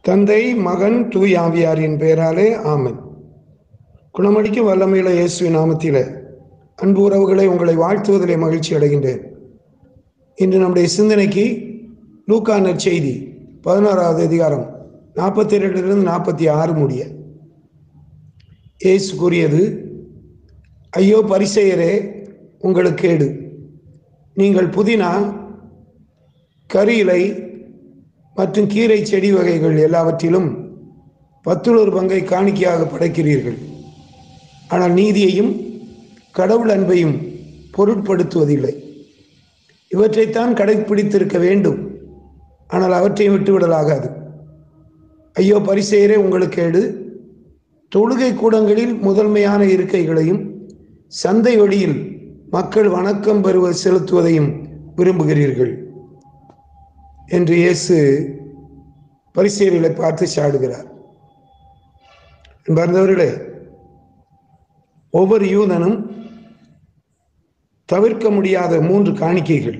தந்தை மகன் தூய் ஆவியாரின் பெயராலே ஆமென் குணமளிக்கும் வல்லமையுள்ள இயேசுவின் நாமத்திலே அன்பு உறவுகளை உங்களை வாழ்த்துவதிலே மகிழ்ச்சி அடைகின்றேன் இன்று நம்முடைய சிந்தனைக்கு லூக்கா நற்செய்தி பதினோராவது அதிகாரம் நாற்பத்தி ரெண்டிலிருந்து நாற்பத்தி ஆறு முடிய இயேசு கூறியது ஐயோ பரிசெயரே உங்களுக்கு கேடு நீங்கள் புதினா கரியிலை மற்றும் கீரை செடி வகைகள் எல்லாவற்றிலும் பத்துலொரு பங்கை காணிக்கையாக படைக்கிறீர்கள் ஆனால் நீதியையும் கடவுள் அன்பையும் பொருட்படுத்துவதில்லை இவற்றைத்தான் கடைப்பிடித்திருக்க வேண்டும் ஆனால் அவற்றையும் விட்டுவிடலாகாது ஐயோ பரிசெயரே உங்களுக்கு கேடு தொழுகை கூடங்களில் முதன்மையான இருக்கைகளையும் சந்தை வழியில் மக்கள் வணக்கம் பெறுவ செலுத்துவதையும் விரும்புகிறீர்கள் என்று இயேசு பரிசேரிகளை பார்த்து சாடுகிறார் அன்பார்ந்தவர்களே ஒவ்வொரு யூதனும் தவிர்க்க முடியாத மூன்று காணிக்கைகள்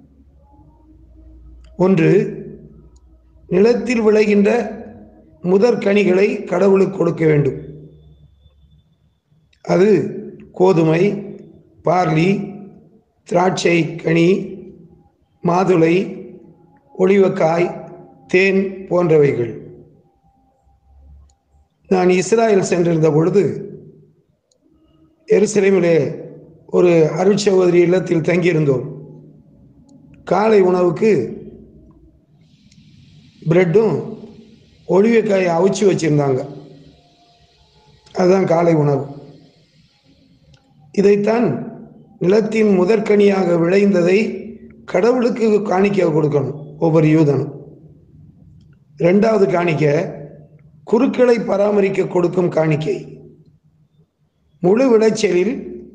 ஒன்று நிலத்தில் விளைகின்ற முதற் கனிகளை கடவுளுக்கு கொடுக்க வேண்டும் அது கோதுமை பார்லி திராட்சை கனி மாதுளை ஒளிவக்காய் தேன் போன்றவைகள் நான் இஸ்ராயல் சென்றிருந்த பொழுது எருசலேமிலே ஒரு அருட்சகோதரி இல்லத்தில் தங்கியிருந்தோம் காலை உணவுக்கு பிரெட்டும் ஒளிவக்காயை அவிச்சு வச்சுருந்தாங்க அதுதான் காலை உணவு இதைத்தான் நிலத்தின் முதற்கனியாக விளைந்ததை கடவுளுக்கு காணிக்க கொடுக்கணும் ஒவ்வொரு யூதனும் ரெண்டாவது காணிக்க குருக்களை பராமரிக்க கொடுக்கும் காணிக்கை முழு விளைச்சலில்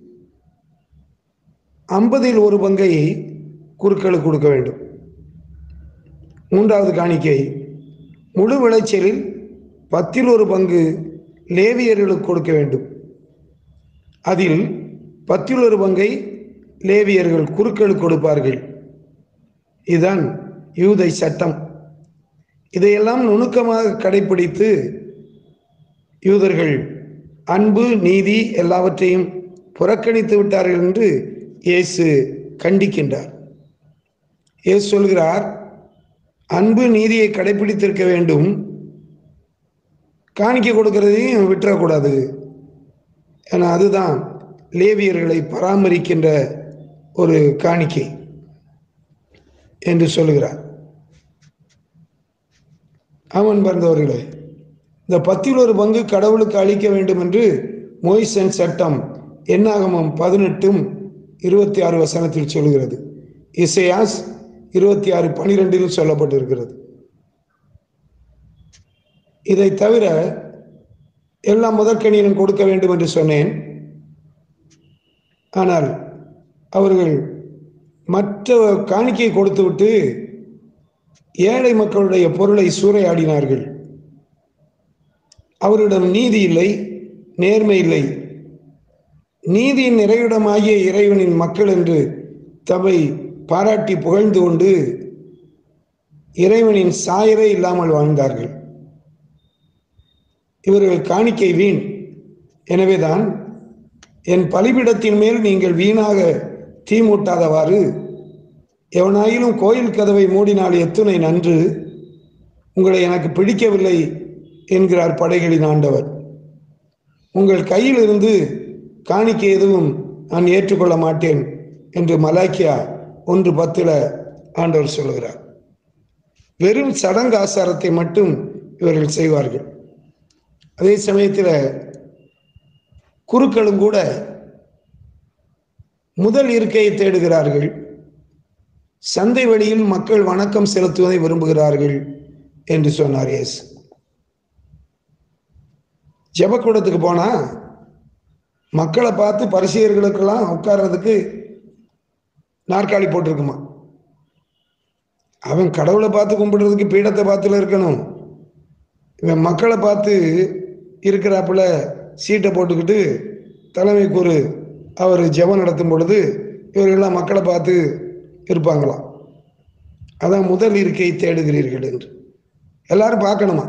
ஐம்பதில் ஒரு பங்கை குருக்களுக்கு கொடுக்க வேண்டும் மூன்றாவது காணிக்கை முழு விளைச்சலில் பத்தில் ஒரு பங்கு லேவியர்களுக்கு கொடுக்க வேண்டும் அதில் பத்தில் ஒரு பங்கை லேவியர்கள் குருக்களுக்கு கொடுப்பார்கள் இதுதான் யூதை சட்டம் இதையெல்லாம் நுணுக்கமாக கடைபிடித்து யூதர்கள் அன்பு நீதி எல்லாவற்றையும் புறக்கணித்து விட்டார்கள் என்று இயேசு கண்டிக்கின்றார் இயேசு சொல்கிறார் அன்பு நீதியை கடைபிடித்திருக்க வேண்டும் காணிக்க கொடுக்கறதையும் விட்டுறக்கூடாது ஏன்னா அதுதான் லேவியர்களை பராமரிக்கின்ற ஒரு காணிக்கை என்று சொல்லுகிறார் அவன் பிறந்தவர்களே இந்த பத்தில் ஒரு பங்கு கடவுளுக்கு அளிக்க வேண்டும் என்று மொய்சன் சட்டம் என்னாகமம் பதினெட்டும் இருபத்தி ஆறு வசனத்தில் சொல்கிறது இசையாஸ் இருபத்தி ஆறு பனிரெண்டில் சொல்லப்பட்டிருக்கிறது இதை தவிர எல்லா முதற்கணியிலும் கொடுக்க வேண்டும் என்று சொன்னேன் ஆனால் அவர்கள் மற்ற காணிக்கை கொடுத்துவிட்டு ஏழை மக்களுடைய பொருளை சூறையாடினார்கள் அவரிடம் நீதி இல்லை நேர்மை இல்லை நீதியின் நிறைவிடமாகிய இறைவனின் மக்கள் என்று தம்மை பாராட்டி புகழ்ந்து கொண்டு இறைவனின் சாயரே இல்லாமல் வாழ்ந்தார்கள் இவர்கள் காணிக்கை வீண் எனவேதான் என் பலிபிடத்தின் மேல் நீங்கள் வீணாக தீ மூட்டாதவாறு எவனாயிலும் கோயில் கதவை மூடினால் எத்துணை நன்று உங்களை எனக்கு பிடிக்கவில்லை என்கிறார் படைகளின் ஆண்டவர் உங்கள் கையில் இருந்து காணிக்கை எதுவும் நான் ஏற்றுக்கொள்ள மாட்டேன் என்று மலாக்கியா ஒன்று பத்தில் ஆண்டவர் சொல்கிறார் வெறும் சடங்கு ஆசாரத்தை மட்டும் இவர்கள் செய்வார்கள் அதே சமயத்தில் குருக்களும் கூட முதல் இருக்கையை தேடுகிறார்கள் சந்தை வழியில் மக்கள் வணக்கம் செலுத்துவதை விரும்புகிறார்கள் என்று சொன்னார் இயேசு ஜபக்கூடத்துக்கு போனா மக்களை பார்த்து பரிசெயர்களுக்கெல்லாம் உட்கார்றதுக்கு நாற்காலி போட்டிருக்குமா அவன் கடவுளை பார்த்து கும்பிடுறதுக்கு பீடத்தை பார்த்துல இருக்கணும் இவன் மக்களை பார்த்து இருக்கிறாப்புல சீட்டை போட்டுக்கிட்டு தலைமை கூறு அவர் ஜெபம் நடத்தும் பொழுது இவர்கள்லாம் மக்களை பார்த்து இருப்பாங்களாம் அதான் முதல் இருக்கை தேடுகிறீர்கள் என்று எல்லாரும் பார்க்கணுமா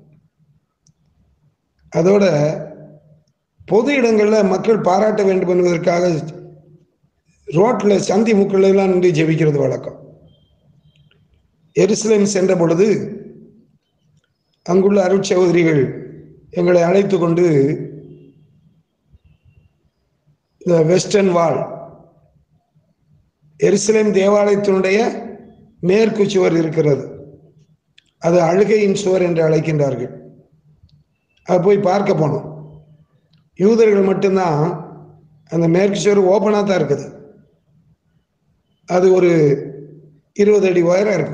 அதோட பொது இடங்களில் மக்கள் பாராட்ட வேண்டும் என்பதற்காக ரோட்டில் சந்தி முக்கில் எல்லாம் நின்று ஜெபிக்கிறது வழக்கம் எருசலேம் சென்ற பொழுது அங்குள்ள அருட்சகோதரிகள் எங்களை அழைத்து கொண்டு இந்த வெஸ்டர்ன் வால் எருசலேம் தேவாலயத்தினுடைய மேற்கு சுவர் இருக்கிறது அது அழுகையின் சுவர் என்று அழைக்கின்றார்கள் அது போய் பார்க்க போனோம் யூதர்கள் மட்டும்தான் அந்த மேற்கு சுவர் ஓப்பனாக தான் இருக்குது அது ஒரு இருபது அடி உயரம் இருக்கும்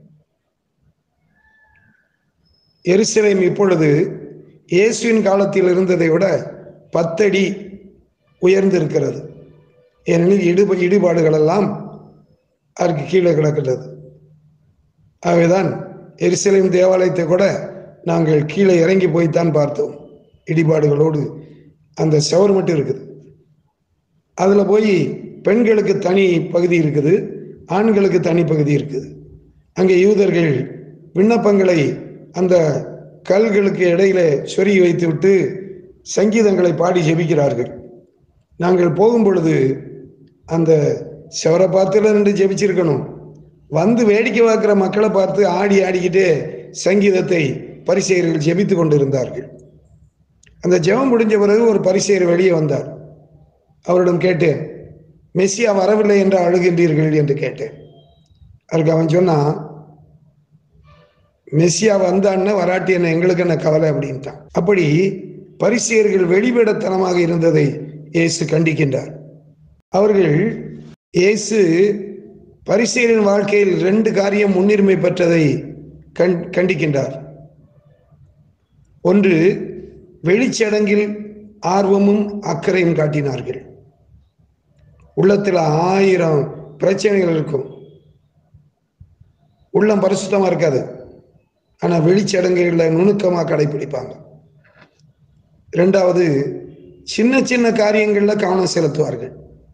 எருசலேம் இப்பொழுது இயேசுவின் காலத்தில் இருந்ததை விட பத்தடி உயர்ந்து இருக்கிறது ஏனெனில் இடுப இடிபாடுகள் எல்லாம் அதற்கு கீழே கிடக்கிறது ஆகவேதான் எருசலேம் தேவாலயத்தை கூட நாங்கள் கீழே இறங்கி போய்த்தான் பார்த்தோம் இடிபாடுகளோடு அந்த செவர் மட்டும் இருக்குது அதில் போய் பெண்களுக்கு தனி பகுதி இருக்குது ஆண்களுக்கு தனி பகுதி இருக்குது அங்கே யூதர்கள் விண்ணப்பங்களை அந்த கல்களுக்கு இடையில சொருகி வைத்து விட்டு சங்கீதங்களை பாடி ஜெபிக்கிறார்கள் நாங்கள் போகும் பொழுது அந்த செவரை பார்த்துல நின்று ஜெபிச்சிருக்கணும் வந்து வேடிக்கை பார்க்குற மக்களை பார்த்து ஆடி ஆடிக்கிட்டே சங்கீதத்தை பரிசெயர்கள் ஜெபித்து கொண்டிருந்தார்கள் அந்த ஜெபம் முடிஞ்ச பிறகு ஒரு பரிசெயர் வெளியே வந்தார் அவரிடம் கேட்டேன் மெஸ்ஸியா வரவில்லை என்று அழுகின்றீர்கள் என்று கேட்டேன் அதுக்கு அவன் சொன்னான் மெஸ்ஸியா வந்தான்னு வராட்டி என்ன எங்களுக்கு என்ன கவலை அப்படின்ட்டான் அப்படி பரிசெயர்கள் வெளிவிடத்தனமாக இருந்ததை இயேசு கண்டிக்கின்றார் அவர்கள் இயேசு பரிசெயரின் வாழ்க்கையில் ரெண்டு காரியம் முன்னுரிமை பெற்றதை கண் கண்டிக்கின்றார் ஒன்று வெளிச்சடங்கில் ஆர்வமும் அக்கறையும் காட்டினார்கள் உள்ளத்தில் ஆயிரம் பிரச்சனைகள் இருக்கும் உள்ளம் பரிசுத்தமா இருக்காது ஆனா வெளிச்சடங்குகளில் நுணுக்கமா கடைபிடிப்பாங்க இரண்டாவது சின்ன சின்ன காரியங்கள்ல கவனம் செலுத்துவார்கள்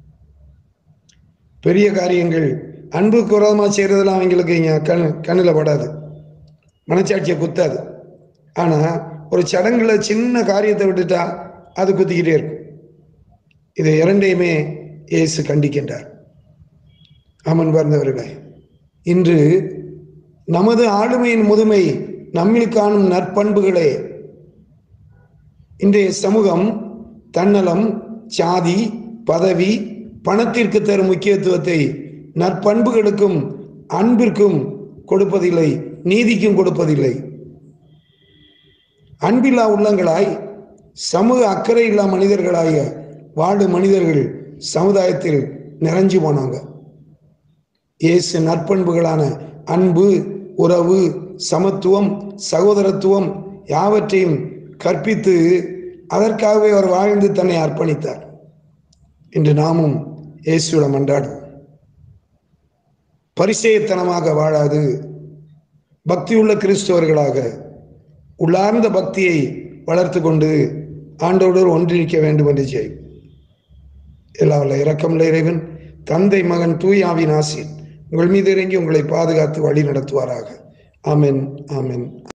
பெரிய காரியங்கள் அன்புக்கு விரோதமா செய்யறதெல்லாம் அவங்களுக்கு இங்க கண் கண்ணில் படாது மனச்சாட்சியை குத்தாது ஆனா ஒரு சடங்குல சின்ன காரியத்தை விட்டுட்டா அது குத்திக்கிட்டே இருக்கும் இது இரண்டையுமே இயேசு கண்டிக்கின்றார் ஆமன் பார்ந்தவர்களே இன்று நமது ஆளுமையின் முதுமை நம்மில் காணும் நற்பண்புகளே இன்றைய சமூகம் தன்னலம் சாதி பதவி பணத்திற்கு தரும் முக்கியத்துவத்தை நற்பண்புகளுக்கும் அன்பிற்கும் கொடுப்பதில்லை நீதிக்கும் கொடுப்பதில்லை அன்பில்லா உள்ளங்களாய் சமூக அக்கறை இல்லா மனிதர்களாய வாழும் மனிதர்கள் சமுதாயத்தில் நிறைஞ்சு போனாங்க இயேசு நற்பண்புகளான அன்பு உறவு சமத்துவம் சகோதரத்துவம் யாவற்றையும் கற்பித்து அதற்காகவே அவர் வாழ்ந்து தன்னை அர்ப்பணித்தார் இன்று நாமும் இயேசுவிடம் அன்றாடுவோம் பரிசேயத்தனமாக வாழாது பக்தியுள்ள கிறிஸ்தவர்களாக உள்ளார்ந்த பக்தியை வளர்த்து கொண்டு ஆண்டோடு ஒன்றிணைக்க வேண்டும் என்று செய்யும் எல்லா வல்ல இரக்கமுள்ள இறைவன் தந்தை மகன் தூயாவின் ஆசிர் உங்கள் மீது இறங்கி உங்களை பாதுகாத்து வழி நடத்துவாராக ஆமென் ஆமென்